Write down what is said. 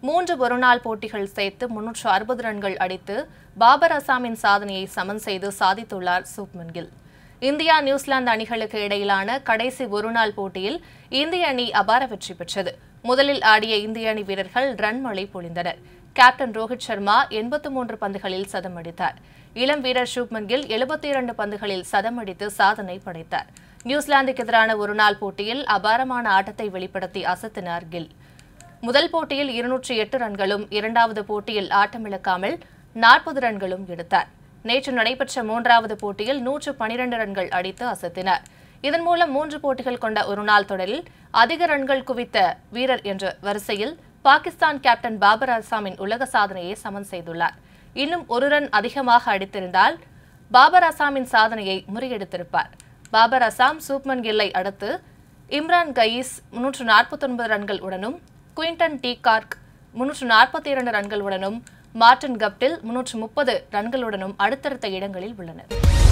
மூன்று ஒருநாள் போட்டிகள் சேர்த்து முன்னூற்று அறுபது ரன்கள் அடித்து பாபர் அசாமின் சாதனையை சமன் செய்து சாதித்துள்ளார் சூப்மன் கில் இந்தியா நியூசிலாந்து அணிகளுக்கு இடையிலான கடைசி ஒருநாள் போட்டியில் இந்திய அணி அபார வெற்றி பெற்றது முதலில் ஆடிய இந்திய அணி வீரர்கள் ரன் மழை பொழிந்தனர் கேப்டன் ரோஹித் சர்மா எண்பத்து மூன்று பந்துகளில் சதம் அடித்தார் இளம் வீரர் ஷூப்மன் கில் எழுபத்தி இரண்டு பந்துகளில் சதம் அடித்து சாதனை படைத்தார் நியூசிலாந்துக்கு எதிரான ஒருநாள் போட்டியில் அபாரமான ஆட்டத்தை வெளிப்படுத்தி அசத்தினார் கில் முதல் போட்டியில் இருநூற்றி எட்டு ரன்களும் இரண்டாவது போட்டியில் ஆட்டமிழக்காமல் நாற்பது ரன்களும் எடுத்தார் நேற்று நடைபெற்ற மூன்றாவது போட்டியில் நூற்று பனிரெண்டு ரன்கள் அடித்து அசத்தினார் இதன் மூலம் மூன்று போட்டிகள் கொண்ட ஒருநாள் தொடரில் அதிக ரன்கள் குவித்த வீரர் என்ற வரிசையில் பாகிஸ்தான் கேப்டன் பாபர் அசாமின் உலக சாதனையை சமன் செய்துள்ளார் இன்னும் ஒரு ரன் அதிகமாக அடித்திருந்தால் பாபர் அசாமின் சாதனையை முறியடித்திருப்பார் பாபர் அசாம் சூப்மன் கில்லை அடுத்து இம்ரான் கயீஸ் முன்னூற்று நாற்பத்தொன்பது ரன்கள் உடனும் குயின்டன் டி கார்க் முன்னூற்று நாற்பத்தி இரண்டு ரன்களுடனும் மார்டின் கப்டில் முன்னூற்று முப்பது ரன்களுடனும் அடுத்தடுத்த இடங்களில் உள்ளனர்